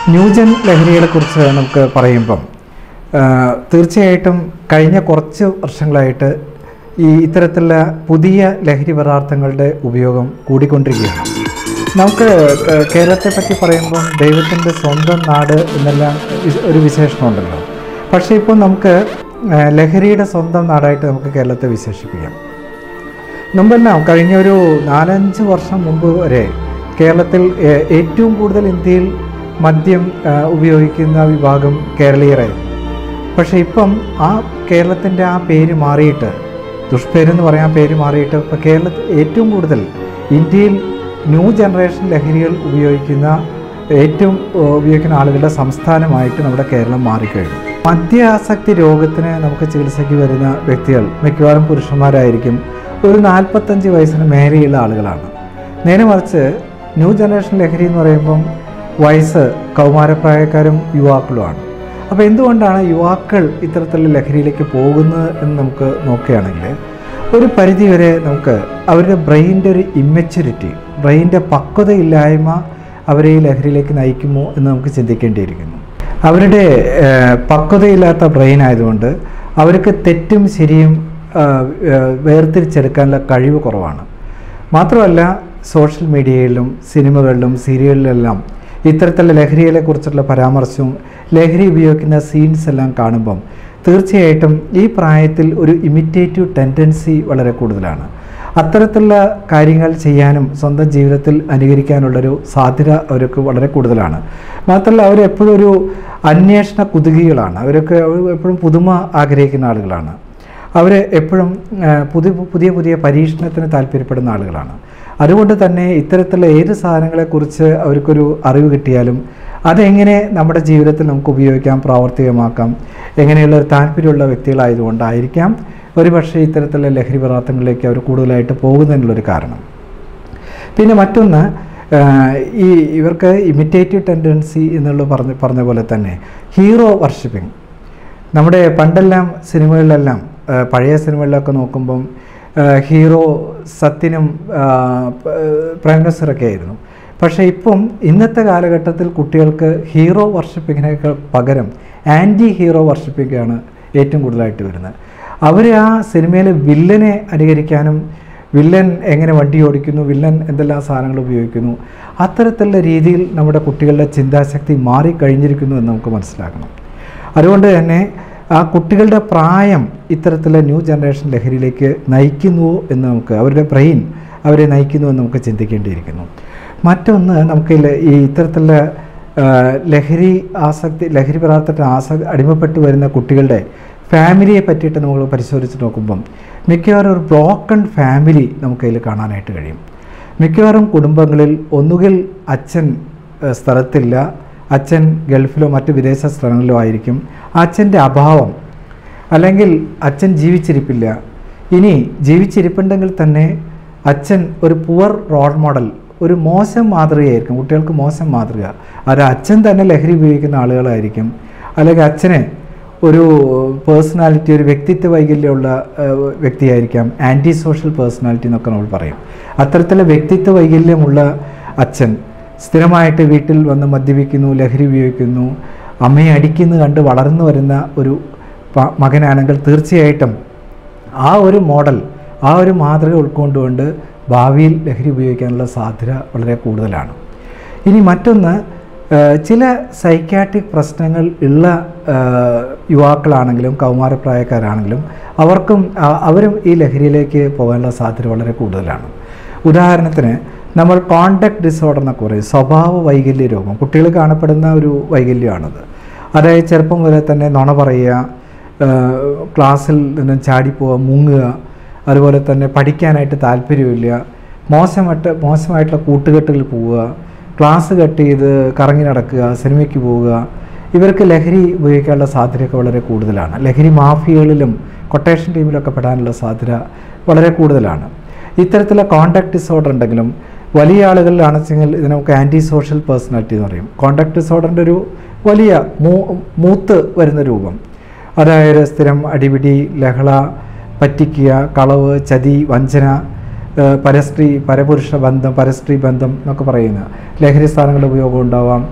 new gen ലഹരികളെക്കുറിച്ച് നമുക്ക് പറയുമ്പം ആ, തീർച്ചയായിട്ടും കഴിഞ്ഞ കുറച്ച് വർഷങ്ങളായിട്ട് ഈ ഇത്തരത്തിലുള്ള പുതിയ ലഹരി പദാർത്ഥങ്ങളുടെ ഉപയോഗം കൂടിക്കൊണ്ടിരിക്കുകയാണ് നമുക്ക് കേ- കേരളത്തെ പറ്റി പറയുമ്പം ദൈവത്തിൻ്റെ സ്വന്തം നാട് എന്നെല്ലാം വിശ- ഒരു വിശേഷണമുണ്ടല്ലോ പക്ഷേ ഇപ്പോൾ നമുക്ക് ആ, ലഹരിയുടെ സ്വന്തം നാടായിട്ട് നമുക്ക് കേരളത്തെ വിശേഷിപ്പിക്കാം മുമ്പെല്ലാം കഴിഞ്ഞ ഒരു നാലഞ്ച് വർഷം മുമ്പ് വരെ കേരളത്തിൽ ഏ- ഏറ്റവും കൂടുതൽ ഇന്ത്യയിൽ മദ്യം ആ, ഉപയോഗിക്കുന്ന വിഭാഗം കേരളീയരായിരുന്നു പക്ഷേ ഇപ്പം ആ കേരളത്തിൻ്റെ ആ പേര് മാറിയിട്ട് ദുഷ്പേരെന്ന് പറയാൻ പേര് മാറിയിട്ട് ഇപ്പോൾ കേരളത്തിൽ ഏറ്റവും കൂടുതൽ ഇന്ത്യയിൽ ന്യൂ ജനറേഷൻ ലഹരികൾ ഉപയോഗിക്കുന്ന ഏറ്റവും ഏഹ്, ഉപയോഗിക്കുന്ന ആളുകളുടെ സംസ്ഥാനമായിട്ട് നമ്മുടെ കേരളം മാറിക്കഴിഞ്ഞു മദ്യാസക്തി രോഗത്തിന് നമുക്ക് ചികിത്സയ്ക്ക് വരുന്ന വ്യക്തികൾ മിക്കവാറും പുരുഷന്മാരായിരിക്കും ഒരു നാൽപ്പത്തഞ്ച് വയസ്സിന് മേലെയുള്ള ആളുകളാണ് നേരെ മറിച്ച് ന്യൂ ജനറേഷൻ ലഹരി എന്ന് പറയുമ്പം വയസ്സ് കൗമാരപ്രായക്കാരും യുവാക്കളുമാണ് അപ്പോൾ എന്തുകൊണ്ടാണ് യുവാക്കൾ ഇത്തരത്തിലുള്ള ലഹരിയിലേക്ക് പോകുന്നത് എന്ന് നമുക്ക് നോക്കുകയാണെങ്കിൽ ഒരു പരിധിവരെ നമുക്ക് അവരുടെ ബ്രെയിൻ്റെ ഒരു ഇമ്മച്യൂരിറ്റി ബ്രെയിൻ്റെ പക്വതയില്ലായ്മ അവരെ ഈ ലഹരിയിലേക്ക് നയിക്കുമോ എന്ന് നമുക്ക് ചിന്തിക്കേണ്ടിയിരിക്കുന്നു അവരുടെ ഏഹ്, പക്വതയില്ലാത്ത ബ്രെയിൻ ആയതുകൊണ്ട് അവർക്ക് തെറ്റും ശരിയും ആഹ്, ഏഹ്, വേർതിരിച്ചെടുക്കാനുള്ള കഴിവ് കുറവാണ് മാത്രമല്ല സോഷ്യൽ മീഡിയയിലും സിനിമകളിലും സീരിയലിലെല്ലാം ഇത്തരത്തിലുള്ള ലഹരികളെ കുറിച്ചുള്ള പരാമർശവും ലഹരി ഉപയോഗിക്കുന്ന സീൻസ് എല്ലാം കാണുമ്പം തീർച്ചയായിട്ടും ഈ പ്രായത്തിൽ ഒരു ഇമിറ്റേറ്റീവ് ടെൻഡൻസി വളരെ കൂടുതലാണ് അത്തരത്തിലുള്ള കാര്യങ്ങൾ ചെയ്യാനും സ്വന്തം ജീവിതത്തിൽ അനുകരിക്കാനുള്ളൊരു സാധ്യത അവർക്ക് വളരെ കൂടുതലാണ് മാത്രമല്ല അവരെപ്പോഴും ഒരു അന്വേഷണ കുതുകികളാണ് അവരൊക്കെ എപ്പോഴും പുതുമ ആഗ്രഹിക്കുന്ന ആളുകളാണ് അവർ എപ്പോഴും ആ, പുതിയ പുതിയ പുതിയ പരീക്ഷണത്തിന് താല്പര്യപ്പെടുന്ന ആളുകളാണ് അതുകൊണ്ട് തന്നെ ഇത്തരത്തിലുള്ള ഏത് സാധനങ്ങളെക്കുറിച്ച് അവർക്കൊരു അറിവ് കിട്ടിയാലും അതെങ്ങനെ നമ്മുടെ ജീവിതത്തിൽ നമുക്ക് ഉപയോഗിക്കാം പ്രാവർത്തികമാക്കാം എങ്ങനെയുള്ള ഒരു താല്പര്യമുള്ള വ്യക്തികളായതുകൊണ്ടായിരിക്കാം ഒരുപക്ഷെ ഇത്തരത്തിലുള്ള ലഹരി പദാർത്ഥങ്ങളിലേക്ക് അവർ കൂടുതലായിട്ട് പോകുന്നതിനുള്ളൊരു കാരണം പിന്നെ മറ്റൊന്ന് ആ, ഈ ഇവർക്ക് ഇമിറ്റേറ്റീവ് ടെൻഡൻസി എന്നുള്ള പറഞ്ഞ പറഞ്ഞ പോലെ തന്നെ ഹീറോ വർഷിപ്പിംഗ് നമ്മുടെ പണ്ടെല്ലാം സിനിമകളിലെല്ലാം ആ, പഴയ സിനിമകളിലൊക്കെ നോക്കുമ്പം ആ, ഹീറോ സത്യനും ആ, പ- പ്രൈം മിനിസ്റ്ററൊക്കെ ആയിരുന്നു പക്ഷേ ഇപ്പം ഇന്നത്തെ കാലഘട്ടത്തിൽ കുട്ടികൾക്ക് ഹീറോ വർഷിപ്പിങ്ങിനേക്കാൾ പകരം ആൻറ്റി ഹീറോ വർഷിപ്പിങ്ങാണ് ഏറ്റവും കൂടുതലായിട്ട് വരുന്നത് അവർ ആ സിനിമയിലെ വില്ലനെ അനുകരിക്കാനും വില്ലൻ എങ്ങനെ വണ്ടി ഓടിക്കുന്നു വില്ലൻ എന്തെല്ലാം സാധനങ്ങൾ ഉപയോഗിക്കുന്നു അത്തരത്തിലുള്ള രീതിയിൽ നമ്മുടെ കുട്ടികളുടെ ചിന്താശക്തി മാറിക്കഴിഞ്ഞിരിക്കുന്നു എന്ന് നമുക്ക് മനസ്സിലാക്കണം അതുകൊണ്ട് തന്നെ ആ കുട്ടികളുടെ പ്രായം ഇത്തരത്തിലുള്ള ന്യൂ ജനറേഷൻ ലഹരിയിലേക്ക് നയിക്കുന്നുവോ എന്ന് നമുക്ക് അവരുടെ ബ്രെയിൻ അവരെ നയിക്കുന്നു എന്ന് നമുക്ക് ചിന്തിക്കേണ്ടിയിരിക്കുന്നു മറ്റൊന്ന് നമുക്ക് ല- ഈ ഇത്തരത്തിലുള്ള ആ, ലഹരി ആസക്തി ലഹരി പദാർത്ഥത്തിന് ആസ അടിമപ്പെട്ട് വരുന്ന കുട്ടികളുടെ ഫാമിലിയെ പറ്റിയിട്ട് നമ്മൾ പരിശോധിച്ച് നോക്കുമ്പം മിക്കവാറും ഒരു ബ്രോക്കൺ ഫാമിലി നമുക്കതിൽ കാണാനായിട്ട് കഴിയും മിക്കവാറും കുടുംബങ്ങളിൽ ഒന്നുകിൽ അച്ഛൻ ഏഹ്, സ്ഥലത്തില്ല അച്ഛൻ ഗൾഫിലോ മറ്റ് വിദേശ സ്ഥലങ്ങളിലോ ആയിരിക്കും അച്ഛൻ്റെ അഭാവം അല്ലെങ്കിൽ അച്ഛൻ ജീവിച്ചിരിപ്പില്ല ഇനി ജീവിച്ചിരിപ്പുണ്ടെങ്കിൽ തന്നെ അച്ഛൻ ഒരു പുവർ റോൾ മോഡൽ ഒരു മോശം മാതൃകയായിരിക്കും കുട്ടികൾക്ക് മോശം മാതൃക അത് അച്ഛൻ തന്നെ ലഹരി ഉപയോഗിക്കുന്ന ആളുകളായിരിക്കും അല്ലെങ്കിൽ അച്ഛനെ ഒരു പേഴ്സണാലിറ്റി ഒരു വ്യക്തിത്വ വൈകല്യമുള്ള ഏഹ്, വ്യക്തിയായിരിക്കാം ആൻറ്റി സോഷ്യൽ പേഴ്സണാലിറ്റി എന്നൊക്കെ നമ്മൾ പറയും അത്തരത്തിലുള്ള വ്യക്തിത്വ വൈകല്യമുള്ള അച്ഛൻ സ്ഥിരമായിട്ട് വീട്ടിൽ വന്ന് മദ്യപിക്കുന്നു ലഹരി ഉപയോഗിക്കുന്നു അമ്മയെ അടിക്കുന്നു കണ്ട് വളർന്നു വരുന്ന ഒരു പ- മകനാണെങ്കിൽ തീർച്ചയായിട്ടും ആ ഒരു മോഡൽ ആ ഒരു മാതൃക ഉൾക്കൊണ്ടുകൊണ്ട് ഭാവിയിൽ ലഹരി ഉപയോഗിക്കാനുള്ള സാധ്യത വളരെ കൂടുതലാണ് ഇനി മറ്റൊന്ന് ആ, ചില സൈക്കാട്രിക് പ്രശ്നങ്ങൾ ഉള്ള ആ, യുവാക്കളാണെങ്കിലും കൗമാരപ്രായക്കാരാണെങ്കിലും അവർക്കും ആ- അവരും ഈ ലഹരിയിലേക്ക് പോകാനുള്ള സാധ്യത വളരെ കൂടുതലാണ് ഉദാഹരണത്തിന് നമ്മൾ കോണ്ടാക്ട് ഡിസോർഡർ എന്നൊക്കെ പറയും സ്വഭാവ വൈകല്യ രോഗം കുട്ടികൾ കാണപ്പെടുന്ന ഒരു വൈകല്യമാണത് അതായത് ചെറുപ്പം മുതലേ തന്നെ നുണ പറയുക ആ, ക്ലാസ്സിൽ നിന്ന് ചാടിപ്പോവുക മുങ്ങുക അതുപോലെ തന്നെ പഠിക്കാനായിട്ട് താല്പര്യമില്ല മോശമായിട്ട് മോശമായിട്ടുള്ള കൂട്ടുകെട്ടുകളിൽ പോവുക ക്ലാസ് കട്ട് ചെയ്ത് കറങ്ങി നടക്കുക സിനിമയ്ക്ക് പോവുക ഇവർക്ക് ലഹരി ഉപയോഗിക്കാനുള്ള സാധ്യതയൊക്കെ വളരെ കൂടുതലാണ് ലഹരി മാഫിയകളിലും കൊട്ടേഷൻ ടീമിലൊക്കെ പെടാനുള്ള സാധ്യത വളരെ കൂടുതലാണ് ഇത്തരത്തിലുള്ള കോണ്ടാക്ട് ഡിസോർഡർ ഉണ്ടെങ്കിലും വലിയ ആളുകളിലാണെച്ചെങ്കിൽ ഇതിനെ നമുക്ക് ആൻറ്റി സോഷ്യൽ പേഴ്സണാലിറ്റി എന്ന് പറയും കോണ്ടാക്ട് ഡിസോർഡറിൻ്റെ ഒരു വലിയ മൂ മൂത്ത് വരുന്ന രൂപം അതായത് സ്ഥിരം അടിപിടി ലഹള പറ്റിക്കുക കളവ് ചതി വഞ്ചന ഏഹ് പരസ്ത്രീ പരപുരുഷ ബന്ധം പരസ്ത്രീ ബന്ധം എന്നൊക്കെ പറയുന്ന ലഹരി സ്ഥാനങ്ങളുടെ ഉപയോഗം ഉണ്ടാവാം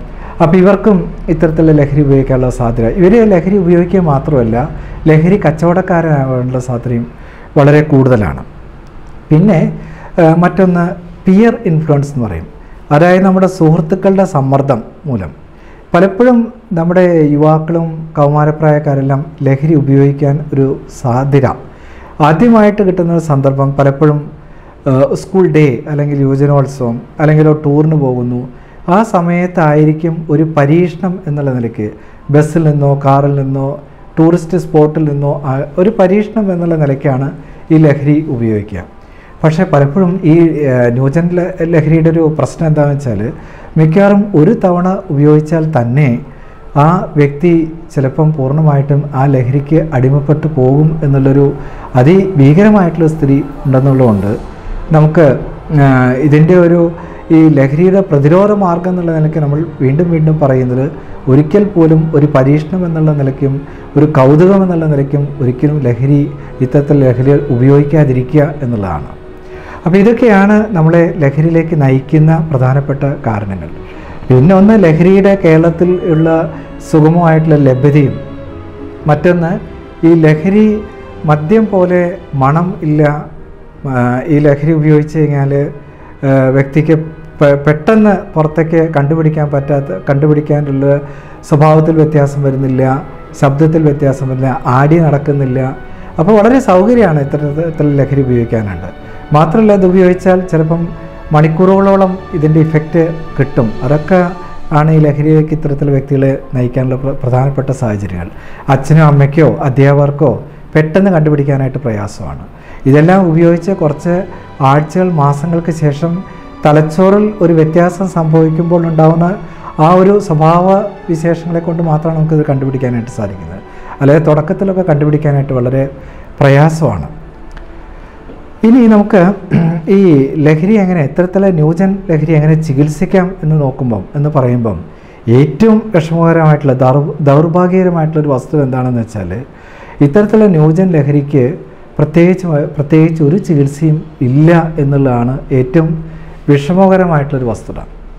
അപ്പോൾ ഇവർക്കും ഇത്തരത്തിലുള്ള ലഹരി ഉപയോഗിക്കാനുള്ള സാധ്യത ഇവർ ലഹരി ഉപയോഗിക്കുക മാത്രമല്ല ലഹരി കച്ചവടക്കാരാകാനുള്ള സാധ്യതയും വളരെ കൂടുതലാണ് പിന്നെ ആ, മറ്റൊന്ന് പിയർ ഇൻഫ്ലുവൻസ് എന്ന് പറയും അതായത് നമ്മുടെ സുഹൃത്തുക്കളുടെ സമ്മർദ്ദം മൂലം പലപ്പോഴും നമ്മുടെ യുവാക്കളും കൗമാരപ്രായക്കാരെല്ലാം ലഹരി ഉപയോഗിക്കാൻ ഒരു സാധ്യത ആദ്യമായിട്ട് കിട്ടുന്ന ഒരു സന്ദർഭം പലപ്പോഴും ആ, സ്കൂൾ ഡേ അല്ലെങ്കിൽ യുവജനോത്സവം അല്ലെങ്കിൽ ഒരു ടൂറിന് പോകുന്നു ആ സമയത്തായിരിക്കും ഒരു പരീക്ഷണം എന്നുള്ള നിലയ്ക്ക് ബസ്സിൽ നിന്നോ കാറിൽ നിന്നോ ടൂറിസ്റ്റ് സ്പോട്ടിൽ നിന്നോ ആ, ഒരു പരീക്ഷണം എന്നുള്ള നിലയ്ക്കാണ് ഈ ലഹരി ഉപയോഗിക്കുക പക്ഷേ പലപ്പോഴും ഈ ആ, ന്യൂജൻ ല- ലഹരിയുടെ ഒരു പ്രശ്നം എന്താണെന്ന് വെച്ചാൽ മിക്കവാറും ഒരു തവണ ഉപയോഗിച്ചാൽ തന്നെ ആ വ്യക്തി ചിലപ്പം പൂർണ്ണമായിട്ടും ആ ലഹരിക്ക് അടിമപ്പെട്ടു പോകും എന്നുള്ളൊരു അതിഭീകരമായിട്ടുള്ള സ്ഥിതി ഉണ്ടെന്നുള്ളതുകൊണ്ട് നമുക്ക് ആ, ഇതിൻ്റെ ഒരു ഈ ലഹരിയുടെ പ്രതിരോധ മാർഗം എന്നുള്ള നിലയ്ക്ക് നമ്മൾ വീണ്ടും വീണ്ടും പറയുന്നത് ഒരിക്കൽ പോലും ഒരു പരീക്ഷണം എന്നുള്ള നിലയ്ക്കും ഒരു കൗതുകം എന്നുള്ള നിലയ്ക്കും ഒരിക്കലും ലഹരി ഇത്തരത്തിൽ ലഹരി ഉപയോഗിക്കാതിരിക്കുക എന്നുള്ളതാണ് അപ്പോൾ ഇതൊക്കെയാണ് നമ്മളെ ലഹരിയിലേക്ക് നയിക്കുന്ന പ്രധാനപ്പെട്ട കാരണങ്ങൾ പിന്നെ ഒന്ന് ലഹരിയുടെ കേരളത്തിൽ ഉള്ള സുഗമമായിട്ടുള്ള ലഭ്യതയും മറ്റൊന്ന് ഈ ലഹരി മദ്യം പോലെ മണം ഇല്ല ആ, ഈ ലഹരി ഉപയോഗിച്ച് കഴിഞ്ഞാൽ ആ, വ്യക്തിക്ക് പെ- പെട്ടെന്ന് പുറത്തേക്ക് കണ്ടുപിടിക്കാൻ പറ്റാത്ത കണ്ടുപിടിക്കാനുള്ള സ്വഭാവത്തിൽ വ്യത്യാസം വരുന്നില്ല ശബ്ദത്തിൽ വ്യത്യാസം വരുന്നില്ല ആടി നടക്കുന്നില്ല അപ്പോൾ വളരെ സൗകര്യമാണ് ഇത്തരത്തിൽ ലഹരി ഉപയോഗിക്കാനുണ്ട് മാത്രമല്ല ഇത് ഉപയോഗിച്ചാൽ ചിലപ്പം മണിക്കൂറുകളോളം ഇതിൻ്റെ ഇഫക്റ്റ് കിട്ടും അതൊക്കെ ആണ് ഈ ലഹരിയിലേക്ക് ഇത്തരത്തിൽ വ്യക്തികളെ നയിക്കാനുള്ള പ്ര- പ്രധാനപ്പെട്ട സാഹചര്യങ്ങൾ അച്ഛനോ അമ്മയ്ക്കോ അധ്യാപകർക്കോ പെട്ടെന്ന് കണ്ടുപിടിക്കാനായിട്ട് പ്രയാസമാണ് ഇതെല്ലാം ഉപയോഗിച്ച് കുറച്ച് ആഴ്ചകൾ മാസങ്ങൾക്ക് ശേഷം തലച്ചോറിൽ ഒരു വ്യത്യാസം സംഭവിക്കുമ്പോൾ ഉണ്ടാകുന്ന ആ ഒരു സ്വഭാവ വിശേഷങ്ങളെ കൊണ്ട് മാത്രമാണ് നമുക്കിത് കണ്ടുപിടിക്കാനായിട്ട് സാധിക്കുന്നത് അല്ലാതെ തുടക്കത്തിലൊക്കെ കണ്ടുപിടിക്കാനായിട്ട് വളരെ പ്രയാസമാണ് ഇനി നമുക്ക് ഈ ലഹരി എങ്ങനെ ഇത്തരത്തിലെ ന്യൂജൻ ലഹരി എങ്ങനെ ചികിത്സിക്കാം എന്ന് നോക്കുമ്പം എന്ന് പറയുമ്പം ഏറ്റവും വിഷമകരമായിട്ടുള്ള ദൗർ ദൗർഭാഗ്യകരമായിട്ടുള്ള ഒരു വസ്തുത എന്താണെന്ന് വെച്ചാൽ ഇത്തരത്തിലുള്ള ന്യൂജൻ ലഹരിക്ക് പ്രത്യേകിച്ച് പ്രത്യേകിച്ച് ഒരു ചികിത്സയും ഇല്ല എന്നുള്ളതാണ് ഏറ്റവും വിഷമകരമായിട്ടുള്ളൊരു വസ്തുത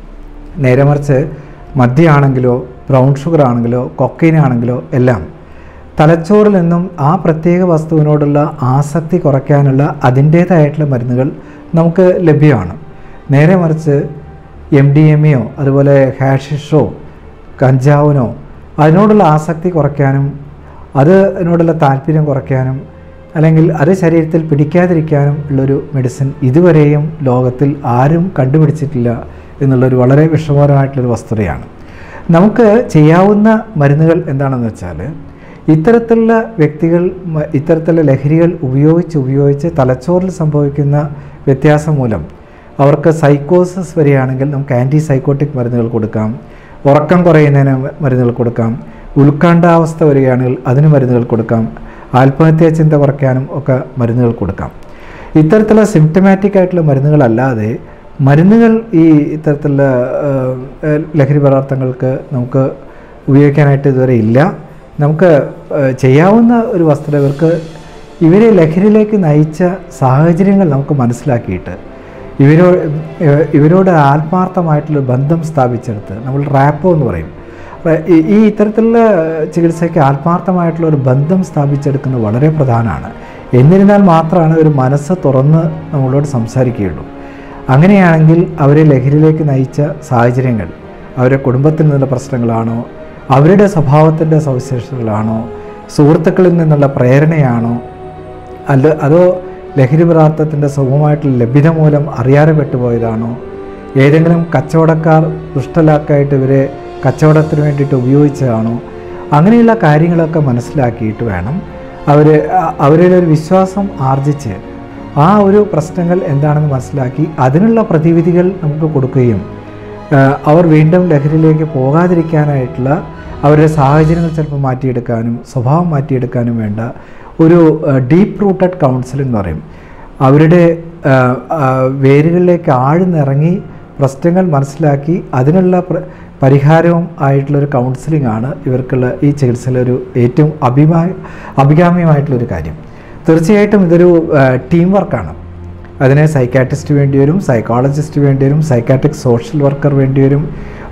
നേരെ മറിച്ച് മദ്യമാണെങ്കിലോ ബ്രൗൺ ഷുഗർ ആണെങ്കിലോ കൊക്കൈൻ ആണെങ്കിലോ എല്ലാം തലച്ചോറിൽ നിന്നും ആ പ്രത്യേക വസ്തുവിനോടുള്ള ആസക്തി കുറയ്ക്കാനുള്ള അതിൻ്റേതായിട്ടുള്ള മരുന്നുകൾ നമുക്ക് ലഭ്യമാണ് നേരെ മറിച്ച് എം ഡി എം എയോ അതുപോലെ ഹാഷിഷോ കഞ്ചാവിനോ അതിനോടുള്ള ആസക്തി കുറയ്ക്കാനും അത് അതിനോടുള്ള താല്പര്യം കുറയ്ക്കാനും അല്ലെങ്കിൽ അത് ശരീരത്തിൽ പിടിക്കാതിരിക്കാനും ഉള്ളൊരു മെഡിസിൻ ഇതുവരെയും ലോകത്തിൽ ആരും കണ്ടുപിടിച്ചിട്ടില്ല എന്നുള്ളൊരു വളരെ വിഷമകരമായിട്ടുള്ളൊരു വസ്തുതയാണ് നമുക്ക് ചെയ്യാവുന്ന മരുന്നുകൾ എന്താണെന്ന് വെച്ചാൽ ഇത്തരത്തിലുള്ള വ്യക്തികൾ മ- ഇത്തരത്തിലുള്ള ലഹരികൾ ഉപയോഗിച്ച് ഉപയോഗിച്ച് തലച്ചോറിൽ സംഭവിക്കുന്ന വ്യത്യാസം മൂലം അവർക്ക് സൈക്കോസിസ് വരികയാണെങ്കിൽ നമുക്ക് ആൻറ്റി സൈക്കോട്ടിക് മരുന്നുകൾ കൊടുക്കാം ഉറക്കം കുറയുന്നതിന് മ- മരുന്നുകൾ കൊടുക്കാം ഉത്കണ്ഠാവസ്ഥ വരികയാണെങ്കിൽ അതിന് മരുന്നുകൾ കൊടുക്കാം ആത്മഹത്യാ ചിന്ത കുറയ്ക്കാനും ഒക്കെ മരുന്നുകൾ കൊടുക്കാം ഇത്തരത്തിലുള്ള സിംറ്റമാറ്റിക് ആയിട്ടുള്ള മരുന്നുകളല്ലാതെ മരുന്നുകൾ ഈ ഇത്തരത്തിലുള്ള ആ, ആ, ലഹരി പദാർത്ഥങ്ങൾക്ക് നമുക്ക് ഉപയോഗിക്കാനായിട്ട് ഇതുവരെ ഇല്ല നമുക്ക് ആ, ചെയ്യാവുന്ന ഒരു വസ്തുത ഇവർക്ക് ഇവരെ ലഹരിയിലേക്ക് നയിച്ച സാഹചര്യങ്ങൾ നമുക്ക് മനസ്സിലാക്കിയിട്ട് ഇവരോ ഇവ- ഇവരോട് ആത്മാർത്ഥമായിട്ടുള്ള ബന്ധം സ്ഥാപിച്ചെടുത്ത് നമ്മൾ റാപ്പോ എന്ന് പറയും റ- ഈ- ഈ ഇത്തരത്തിലുള്ള ചികിത്സയ്ക്ക് ആത്മാർത്ഥമായിട്ടുള്ള ഒരു ബന്ധം സ്ഥാപിച്ചെടുക്കുന്നത് വളരെ പ്രധാനമാണ് എന്നിരുന്നാൽ മാത്രമാണ് ഒരു മനസ്സ് തുറന്ന് നമ്മളോട് സംസാരിക്കുകയുള്ളൂ അങ്ങനെയാണെങ്കിൽ അവരെ ലഹരിയിലേക്ക് നയിച്ച സാഹചര്യങ്ങൾ അവരുടെ കുടുംബത്തിൽ നിന്നുള്ള പ്രശ്നങ്ങളാണോ അവരുടെ സ്വഭാവത്തിൻ്റെ സവിശേഷതകളാണോ സുഹൃത്തുക്കളിൽ നിന്നുള്ള പ്രേരണയാണോ അല്ല അതോ ലഹരി പദാർത്ഥത്തിൻ്റെ സുഗമമായിട്ടുള്ള ലഭ്യത മൂലം അറിയാതെ പെട്ടുപോയതാണോ ഏതെങ്കിലും കച്ചവടക്കാർ ദുഷ്ടലാക്കായിട്ട് ഇവരെ കച്ചവടത്തിന് വേണ്ടിയിട്ട് ഉപയോഗിച്ചതാണോ അങ്ങനെയുള്ള കാര്യങ്ങളൊക്കെ മനസ്സിലാക്കിയിട്ട് വേണം അവർ അവരുടെ ഒരു വിശ്വാസം ആർജിച്ച് ആ ഒരു പ്രശ്നങ്ങൾ എന്താണെന്ന് മനസ്സിലാക്കി അതിനുള്ള പ്രതിവിധികൾ നമുക്ക് കൊടുക്കുകയും ആ, അവർ വീണ്ടും ലഹരിയിലേക്ക് പോകാതിരിക്കാനായിട്ടുള്ള അവരുടെ സാഹചര്യങ്ങൾ ചിലപ്പോൾ മാറ്റിയെടുക്കാനും സ്വഭാവം മാറ്റിയെടുക്കാനും വേണ്ട ഒരു ഡീപ്പ് റൂട്ടഡ് കൗൺസിലിംഗ് എന്ന് പറയും അവരുടെ ആ, ആ, വേരുകളിലേക്ക് ആഴ്ന്നിറങ്ങി പ്രശ്നങ്ങൾ മനസ്സിലാക്കി അതിനുള്ള പ്ര- പരിഹാരവും ആയിട്ടുള്ളൊരു കൗൺസിലിംഗ് ആണ് ഇവർക്കുള്ള ഈ ചികിത്സയിലെ ഒരു ഏറ്റവും അഭിമാ അഭികാമ്യമായിട്ടുള്ളൊരു കാര്യം തീർച്ചയായിട്ടും ഇതൊരു ടീം വർക്കാണ് അതിന് സൈക്കാട്രിസ്റ്റ് വേണ്ടി വരും സൈക്കോളജിസ്റ്റ് വേണ്ടി വരും സൈക്കാട്രിക് സോഷ്യൽ വർക്കർ വേണ്ടി വരും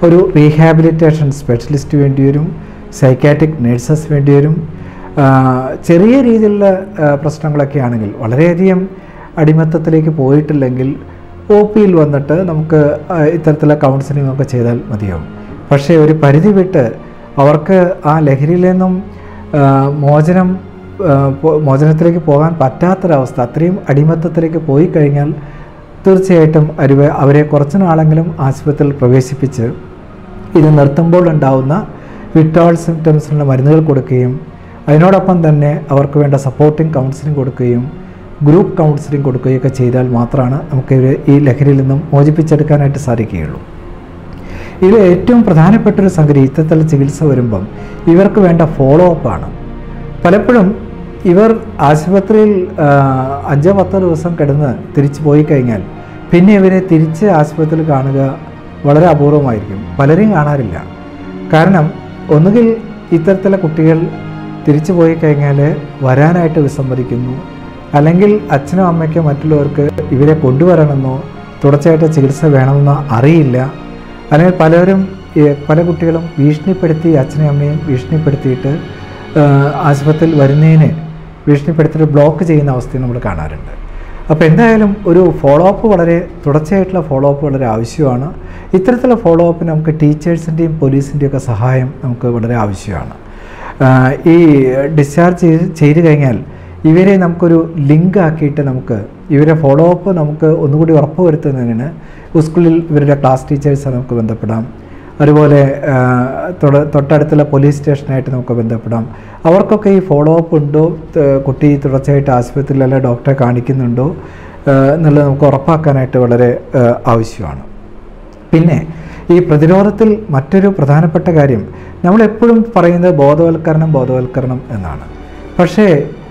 ഒരു റീഹാബിലിറ്റേഷൻ സ്പെഷ്യലിസ്റ്റ് വേണ്ടി വരും സൈക്കാട്രിക് നേഴ്സസ് വേണ്ടി വരും ആ, ചെറിയ രീതിയിലുള്ള ആ, പ്രശ്നങ്ങളൊക്കെ ആണെങ്കിൽ വളരെയധികം അടിമത്തത്തിലേക്ക് പോയിട്ടില്ലെങ്കിൽ ഒ പിയിൽ വന്നിട്ട് നമുക്ക് ആ, ഇത്തരത്തിലുള്ള കൗൺസിലിംഗ് ഒക്കെ ചെയ്താൽ മതിയാവും പക്ഷേ ഒരു പരിധി വിട്ട് അവർക്ക് ആ ലഹരിയിൽ നിന്നും ആ, മോചനം ആ, പോ- മോചനത്തിലേക്ക് പോകാൻ പറ്റാത്തൊരവസ്ഥ അത്രയും അടിമത്തത്തിലേക്ക് പോയി കഴിഞ്ഞാൽ തീർച്ചയായിട്ടും അരുവ അവരെ കുറച്ച് നാളെങ്കിലും ആശുപത്രിയിൽ പ്രവേശിപ്പിച്ച് ഇത് നിർത്തുമ്പോൾ ഉണ്ടാവുന്ന വിട്രോൾ സിംറ്റംസിനുള്ള മരുന്നുകൾ കൊടുക്കുകയും അതിനോടൊപ്പം തന്നെ അവർക്ക് വേണ്ട സപ്പോർട്ടിംഗ് കൗൺസിലിംഗ് കൊടുക്കുകയും ഗ്രൂപ്പ് കൗൺസിലിംഗ് കൊടുക്കുകയൊക്കെ ചെയ്താൽ മാത്രമാണ് നമുക്ക് ഇവരെ ഈ ലഹരിയിൽ നിന്നും മോചിപ്പിച്ചെടുക്കാനായിട്ട് സാധിക്കുകയുള്ളൂ ഇതിൽ ഏറ്റവും പ്രധാനപ്പെട്ട ഒരു സംഗതി ഇത്തരത്തിലുള്ള ചികിത്സ വരുമ്പം ഇവർക്ക് വേണ്ട ഫോളോ അപ്പാണ് പലപ്പോഴും ഇവർ ആശുപത്രിയിൽ ആ, അഞ്ചോ പത്തോ ദിവസം കിടന്ന് തിരിച്ചു പോയി കഴിഞ്ഞാൽ പിന്നെ ഇവരെ തിരിച്ച് ആശുപത്രിയിൽ കാണുക വളരെ അപൂർവമായിരിക്കും പലരെയും കാണാറില്ല കാരണം ഒന്നുകിൽ ഇത്തരത്തിലുള്ള കുട്ടികൾ തിരിച്ചു പോയി കഴിഞ്ഞാൽ വരാനായിട്ട് വിസമ്മതിക്കുന്നു അല്ലെങ്കിൽ അച്ഛനോ അമ്മയ്ക്കോ മറ്റുള്ളവർക്ക് ഇവരെ കൊണ്ടുവരണമെന്നോ തുടർച്ചയായിട്ട് ചികിത്സ വേണമെന്നോ അറിയില്ല അല്ലെങ്കിൽ പലരും ഈ പല കുട്ടികളും ഭീഷണിപ്പെടുത്തി അച്ഛനെയും അമ്മയും ഭീഷണിപ്പെടുത്തിയിട്ട് ആ, ആശുപത്രിയിൽ വരുന്നതിന് ഭീഷണിപ്പെടുത്തിയിട്ട് ബ്ലോക്ക് ചെയ്യുന്ന അവസ്ഥയും നമ്മൾ കാണാറുണ്ട് അപ്പോൾ എന്തായാലും ഒരു ഫോളോ അപ്പ് വളരെ തുടർച്ചയായിട്ടുള്ള ഫോളോ അപ്പ് വളരെ ആവശ്യമാണ് ഇത്തരത്തിലുള്ള ഫോളോ അപ്പിന് നമുക്ക് ടീച്ചേഴ്സിൻ്റെയും പോലീസിൻ്റെയും ഒക്കെ സഹായം നമുക്ക് വളരെ ആവശ്യമാണ് ആ, ഈ ഡിസ്ചാർജ് ചെയ്ത് ചെയ്ത് കഴിഞ്ഞാൽ ഇവരെ നമുക്കൊരു ലിങ്ക് ആക്കിയിട്ട് നമുക്ക് ഇവരെ ഫോളോ അപ്പ് നമുക്ക് ഒന്നുകൂടി ഉറപ്പുവരുത്തുന്നതിന് സ്കൂളിൽ ഇവരുടെ ക്ലാസ് ടീച്ചേഴ്സ് നമുക്ക് ബന്ധപ്പെടാം അതുപോലെ ആ, തൊട- തൊട്ടടുത്തുള്ള പോലീസ് സ്റ്റേഷനായിട്ട് നമുക്ക് ബന്ധപ്പെടാം അവർക്കൊക്കെ ഈ ഫോളോ അപ്പ് ഉണ്ടോ ത- കുട്ടി തുടർച്ചയായിട്ട് ആശുപത്രിയിൽ അല്ല ഡോക്ടറെ കാണിക്കുന്നുണ്ടോ ആ, എന്നുള്ളത് നമുക്ക് ഉറപ്പാക്കാനായിട്ട് വളരെ ആ, ആവശ്യമാണ് പിന്നെ ഈ പ്രതിരോധത്തിൽ മറ്റൊരു പ്രധാനപ്പെട്ട കാര്യം നമ്മളെപ്പോഴും പറയുന്നത് ബോധവൽക്കരണം ബോധവൽക്കരണം എന്നാണ് പക്ഷേ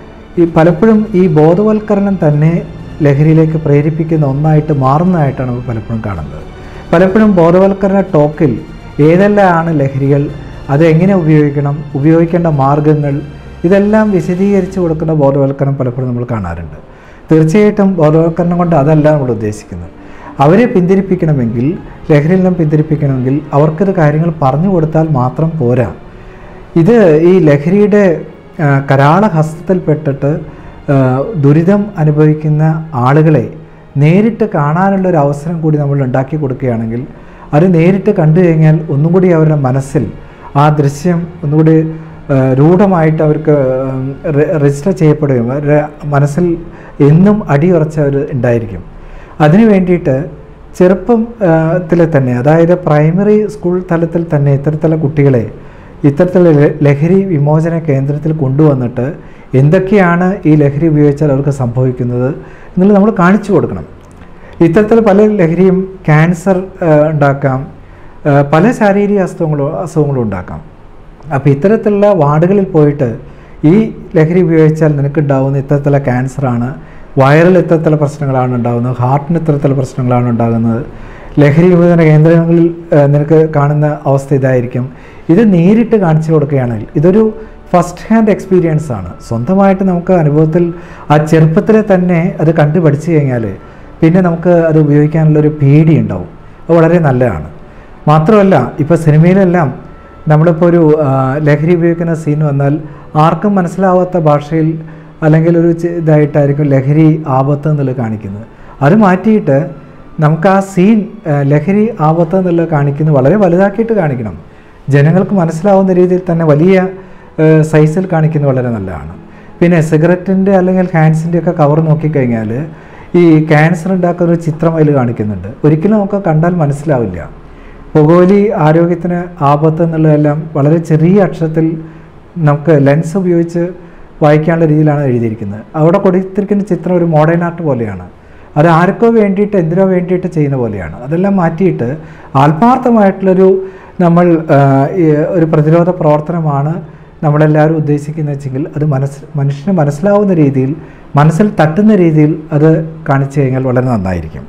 ഈ പലപ്പോഴും ഈ ബോധവൽക്കരണം തന്നെ ലഹരിയിലേക്ക് പ്രേരിപ്പിക്കുന്ന ഒന്നായിട്ട് മാറുന്നതായിട്ടാണ് നമ്മൾ പലപ്പോഴും കാണുന്നത് പലപ്പോഴും ബോധവൽക്കരണ ടോക്കിൽ ഏതെല്ലാമാണ് ലഹരികൾ അത് എങ്ങനെ ഉപയോഗിക്കണം ഉപയോഗിക്കേണ്ട മാർഗങ്ങൾ ഇതെല്ലാം വിശദീകരിച്ച് കൊടുക്കുന്ന ബോധവൽക്കരണം പലപ്പോഴും നമ്മൾ കാണാറുണ്ട് തീർച്ചയായിട്ടും ബോധവൽക്കരണം കൊണ്ട് അതല്ല നമ്മൾ ഉദ്ദേശിക്കുന്നത് അവരെ പിന്തിരിപ്പിക്കണമെങ്കിൽ ലഹരിയിൽ നിന്നും പിന്തിരിപ്പിക്കണമെങ്കിൽ അവർക്കിത് കാര്യങ്ങൾ പറഞ്ഞു കൊടുത്താൽ മാത്രം പോരാ ഇത് ഈ ലഹരിയുടെ ആ, കരാള ഹസ്തത്തിൽപ്പെട്ടിട്ട് ആ, ദുരിതം അനുഭവിക്കുന്ന ആളുകളെ നേരിട്ട് കാണാനുള്ള ഒരു അവസരം കൂടി നമ്മൾ ഉണ്ടാക്കി കൊടുക്കുകയാണെങ്കിൽ അത് നേരിട്ട് കണ്ടു കഴിഞ്ഞാൽ ഒന്നും കൂടി അവരുടെ മനസ്സിൽ ആ ദൃശ്യം ഒന്നുകൂടി ആ, രൂഢമായിട്ട് അവർക്ക് രജിസ്റ്റർ ചെയ്യപ്പെടുകയും അവരുടെ മനസ്സിൽ എന്നും അടിയുറച്ച ഒരു ഉണ്ടായിരിക്കും അതിനു വേണ്ടിയിട്ട് ചെറുപ്പം ത്തിൽ തന്നെ അതായത് പ്രൈമറി സ്കൂൾ തലത്തിൽ തന്നെ ഇത്തരത്തിലുള്ള കുട്ടികളെ ഇത്തരത്തിലുള്ള ല- ലഹരി വിമോചന കേന്ദ്രത്തിൽ കൊണ്ടുവന്നിട്ട് എന്തൊക്കെയാണ് ഈ ലഹരി ഉപയോഗിച്ചാൽ അവർക്ക് സംഭവിക്കുന്നത് എന്നുള്ളത് നമ്മൾ കാണിച്ചു കൊടുക്കണം ഇത്തരത്തിൽ പല ലഹരിയും ക്യാൻസർ ആ, ഉണ്ടാക്കാം ആ, പല ശാരീരിക അസുഖങ്ങളും അസുഖങ്ങളും ഉണ്ടാക്കാം അപ്പോൾ ഇത്തരത്തിലുള്ള വാർഡുകളിൽ പോയിട്ട് ഈ ലഹരി ഉപയോഗിച്ചാൽ നിനക്കുണ്ടാവുന്ന ഇത്തരത്തിലുള്ള ക്യാൻസറാണ് വയറിൽ ഇത്തരത്തിലുള്ള പ്രശ്നങ്ങളാണ് ഉണ്ടാകുന്നത് ഹാർട്ടിന് ഇത്തരത്തിലുള്ള പ്രശ്നങ്ങളാണ് ഉണ്ടാകുന്നത് ലഹരി വിമോചന കേന്ദ്രങ്ങളിൽ ആ, നിനക്ക് കാണുന്ന അവസ്ഥ ഇതായിരിക്കും ഇത് നേരിട്ട് കാണിച്ചു കൊടുക്കുകയാണെങ്കിൽ ഇതൊരു ഫസ്റ്റ് ഹാൻഡ് എക്സ്പീരിയൻസ് ആണ് സ്വന്തമായിട്ട് നമുക്ക് അനുഭവത്തിൽ ആ ചെറുപ്പത്തിലെ തന്നെ അത് കണ്ടു പഠിച്ചു കഴിഞ്ഞാൽ പിന്നെ നമുക്ക് അത് ഉപയോഗിക്കാനുള്ളൊരു പേടി ഉണ്ടാവും അത് വളരെ നല്ലതാണ് മാത്രമല്ല ഇപ്പോൾ സിനിമയിലെല്ലാം നമ്മളിപ്പോൾ ഒരു ആ, ലഹരി ഉപയോഗിക്കുന്ന സീൻ വന്നാൽ ആർക്കും മനസ്സിലാവാത്ത ഭാഷയിൽ അല്ലെങ്കിൽ ഒരു ചെ- ഇതായിട്ടായിരിക്കും ലഹരി ആപത്ത് എന്നുള്ളത് കാണിക്കുന്നത് അത് മാറ്റിയിട്ട് നമുക്ക് ആ സീൻ ആ, ലഹരി ആപത്ത് എന്നുള്ളത് കാണിക്കുന്നത് വളരെ വലുതാക്കിയിട്ട് കാണിക്കണം ജനങ്ങൾക്ക് മനസ്സിലാവുന്ന രീതിയിൽ തന്നെ വലിയ ആ, സൈസിൽ കാണിക്കുന്നത് വളരെ നല്ലതാണ് പിന്നെ സിഗരറ്റിൻ്റെ അല്ലെങ്കിൽ ഹാൻഡ്സിൻ്റെ ഒക്കെ കവർ നോക്കിക്കഴിഞ്ഞാൽ ഈ ക്യാൻസർ ഉണ്ടാക്കുന്ന ഒരു ചിത്രം അതിൽ കാണിക്കുന്നുണ്ട് ഒരിക്കലും നമുക്ക് കണ്ടാൽ മനസ്സിലാവില്ല പുകവലി ആരോഗ്യത്തിന് ആപത്ത് എന്നുള്ളതെല്ലാം വളരെ ചെറിയ അക്ഷരത്തിൽ നമുക്ക് ലെൻസ് ഉപയോഗിച്ച് വായിക്കാനുള്ള രീതിയിലാണ് എഴുതിയിരിക്കുന്നത് അവിടെ കൊടുത്തിരിക്കുന്ന ചിത്രം ഒരു മോഡേൺ ആർട്ട് പോലെയാണ് അത് ആർക്കോ വേണ്ടിയിട്ട് എന്തിനോ വേണ്ടിയിട്ട് ചെയ്യുന്ന പോലെയാണ് അതെല്ലാം മാറ്റിയിട്ട് ആത്മാർത്ഥമായിട്ടുള്ളൊരു നമ്മൾ ആ, ഈ ഒരു പ്രതിരോധ പ്രവർത്തനമാണ് നമ്മളെല്ലാവരും ഉദ്ദേശിക്കുന്നത് വെച്ചെങ്കിൽ അത് മനസ്സ് മനുഷ്യന് മനസ്സിലാവുന്ന രീതിയിൽ മനസ്സിൽ തട്ടുന്ന രീതിയിൽ അത് കാണിച്ചു കഴിഞ്ഞാൽ വളരെ നന്നായിരിക്കും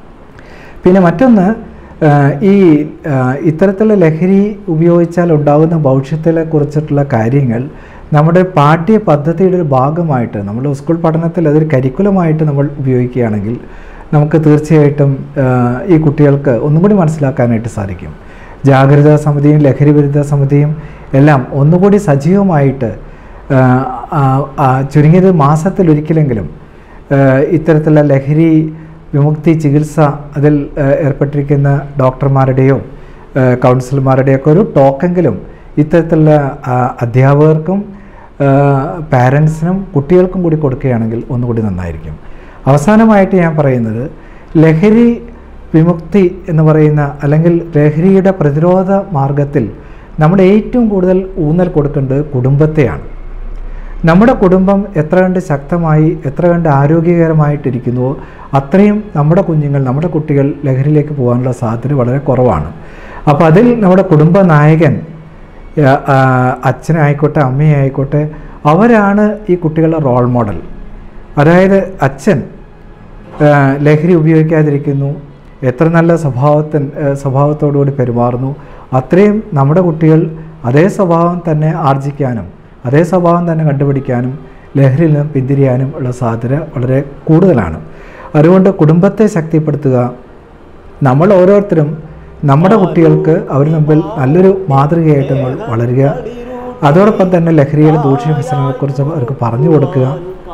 പിന്നെ മറ്റൊന്ന് ആ, ഈ ആ, ഇത്തരത്തിലുള്ള ലഹരി ഉപയോഗിച്ചാൽ ഉണ്ടാകുന്ന ഭവിഷ്യത്തിനെ കുറിച്ചിട്ടുള്ള കാര്യങ്ങൾ നമ്മുടെ പാഠ്യ പദ്ധതിയുടെ ഒരു ഭാഗമായിട്ട് നമ്മുടെ സ്കൂൾ പഠനത്തിൽ അതൊരു കരിക്കുലമായിട്ട് നമ്മൾ ഉപയോഗിക്കുകയാണെങ്കിൽ നമുക്ക് തീർച്ചയായിട്ടും ആ, ഈ കുട്ടികൾക്ക് ഒന്നും കൂടി മനസ്സിലാക്കാനായിട്ട് സാധിക്കും ജാഗ്രതാ സമിതിയും ലഹരി വിരുദ്ധ സമിതിയും എല്ലാം ഒന്നുകൂടി സജീവമായിട്ട് ആ, ആ, ആ, ചുരുങ്ങിയത് മാസത്തിലൊരിക്കലെങ്കിലും ആ, ഇത്തരത്തിലുള്ള ലഹരി വിമുക്തി ചികിത്സ അതിൽ ആ, ഏർപ്പെട്ടിരിക്കുന്ന ഡോക്ടർമാരുടെയോ ആ, കൗൺസിലർമാരുടെയൊക്കെ ഒരു ടോക്കെങ്കിലും ഇത്തരത്തിലുള്ള ആ, അധ്യാപകർക്കും പാരൻസിനും കുട്ടികൾക്കും കൂടി കൊടുക്കുകയാണെങ്കിൽ ഒന്നുകൂടി നന്നായിരിക്കും അവസാനമായിട്ട് ഞാൻ പറയുന്നത് ലഹരി വിമുക്തി എന്ന് പറയുന്ന അല്ലെങ്കിൽ ലഹരിയുടെ പ്രതിരോധ മാർഗത്തിൽ നമ്മൾ ഏറ്റവും കൂടുതൽ ഊന്നൽ കൊടുക്കേണ്ടത് കുടുംബത്തെയാണ് നമ്മുടെ കുടുംബം എത്ര കണ്ട് ശക്തമായി എത്ര കണ്ട് ആരോഗ്യകരമായിട്ടിരിക്കുന്നുവോ അത്രയും നമ്മുടെ കുഞ്ഞുങ്ങൾ നമ്മുടെ കുട്ടികൾ ലഹരിയിലേക്ക് പോകാനുള്ള സാധ്യത വളരെ കുറവാണ് അപ്പോൾ അതിൽ നമ്മുടെ കുടുംബ നായകൻ ആ, ആ, അച്ഛനായിക്കോട്ടെ അമ്മയായിക്കോട്ടെ അവരാണ് ഈ കുട്ടികളുടെ റോൾ മോഡൽ അതായത് അച്ഛൻ ആ, ലഹരി ഉപയോഗിക്കാതിരിക്കുന്നു എത്ര നല്ല സ്വഭാവത്തിൻ ആ, സ്വഭാവത്തോടുകൂടി പെരുമാറുന്നു അത്രയും നമ്മുടെ കുട്ടികൾ അതേ സ്വഭാവം തന്നെ ആർജിക്കാനും അതേ സ്വഭാവം തന്നെ കണ്ടുപിടിക്കാനും ലഹരിയിൽ നിന്നും പിന്തിരിയാനും ഉള്ള സാധ്യത വളരെ കൂടുതലാണ് അതുകൊണ്ട് കുടുംബത്തെ ശക്തിപ്പെടുത്തുക നമ്മൾ ഓരോരുത്തരും നമ്മുടെ കുട്ടികൾക്ക് അവർ മുമ്പിൽ നല്ലൊരു മാതൃകയായിട്ട് നമ്മൾ വളരുക അതോടൊപ്പം തന്നെ ലഹരിയുടെ ദൂഷ്യവ്യസനങ്ങളെക്കുറിച്ച് അവർക്ക് പറഞ്ഞു കൊടുക്കുക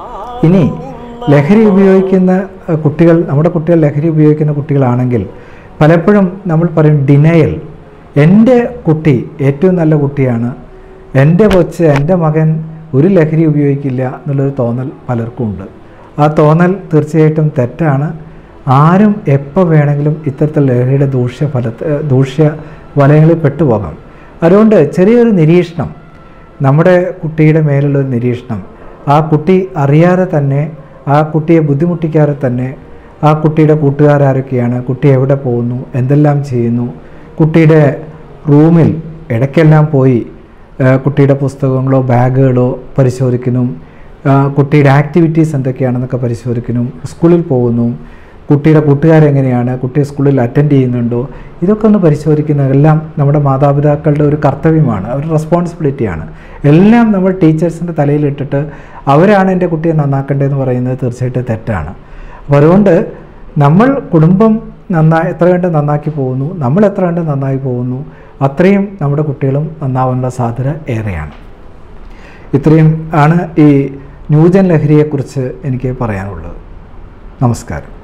ഇനി ലഹരി ഉപയോഗിക്കുന്ന അഹ്, കുട്ടികൾ നമ്മുടെ കുട്ടികൾ ലഹരി ഉപയോഗിക്കുന്ന കുട്ടികളാണെങ്കിൽ പലപ്പോഴും നമ്മൾ പറയും ഡിനയൽ എൻ്റെ കുട്ടി ഏറ്റവും നല്ല കുട്ടിയാണ് എൻ്റെ കൊച്ച് എൻ്റെ മകൻ ഒരു ലഹരി ഉപയോഗിക്കില്ല എന്നുള്ളൊരു തോന്നൽ പലർക്കും ഉണ്ട് ആ തോന്നൽ തീർച്ചയായിട്ടും തെറ്റാണ് ആരും എപ്പോൾ വേണമെങ്കിലും ഇത്തരത്തിൽ ലഹരിയുടെ ദൂഷ്യ ഫലത്ത് ഏഹ് ദൂഷ്യ വലയങ്ങളിൽ പെട്ടുപോകാം അതുകൊണ്ട് ചെറിയൊരു നിരീക്ഷണം നമ്മുടെ കുട്ടിയുടെ മേലുള്ള ഒരു നിരീക്ഷണം ആ കുട്ടി അറിയാതെ തന്നെ ആ കുട്ടിയെ ബുദ്ധിമുട്ടിക്കാതെ തന്നെ ആ കുട്ടിയുടെ കൂട്ടുകാരാരൊക്കെയാണ് കുട്ടി എവിടെ പോകുന്നു എന്തെല്ലാം ചെയ്യുന്നു കുട്ടിയുടെ റൂമിൽ ഇടയ്ക്കെല്ലാം പോയി ആ, കുട്ടിയുടെ പുസ്തകങ്ങളോ ബാഗുകളോ പരിശോധിക്കുന്നു ആ, കുട്ടിയുടെ ആക്ടിവിറ്റീസ് എന്തൊക്കെയാണെന്നൊക്കെ പരിശോധിക്കുന്നു സ്കൂളിൽ പോകുന്നു കുട്ടിയുടെ കൂട്ടുകാരെങ്ങനെയാണ് കുട്ടി സ്കൂളിൽ അറ്റൻഡ് ചെയ്യുന്നുണ്ടോ ഇതൊക്കെ ഒന്ന് പരിശോധിക്കുന്നതെല്ലാം നമ്മുടെ മാതാപിതാക്കളുടെ ഒരു കർത്തവ്യമാണ് ഒരു റെസ്പോൺസിബിലിറ്റിയാണ് എല്ലാം നമ്മൾ ടീച്ചേഴ്സിൻ്റെ തലയിലിട്ടിട്ട് അവരാണ് എൻ്റെ കുട്ടിയെ നന്നാക്കേണ്ടതെന്ന് പറയുന്നത് തീർച്ചയായിട്ടും തെറ്റാണ് അപ്പോൾ അതുകൊണ്ട് നമ്മൾ കുടുംബം നന്നായി എത്ര കണ്ട് നന്നാക്കി പോകുന്നു നമ്മൾ എത്ര കണ്ട് നന്നായി പോകുന്നു അത്രയും നമ്മുടെ കുട്ടികളും നന്നാവാനുള്ള സാധ്യത ഏറെയാണ് ഇത്രയും ആണ് ഈ ന്യൂജൻ ലഹരിയെക്കുറിച്ച് എനിക്ക് പറയാനുള്ളത് നമസ്കാരം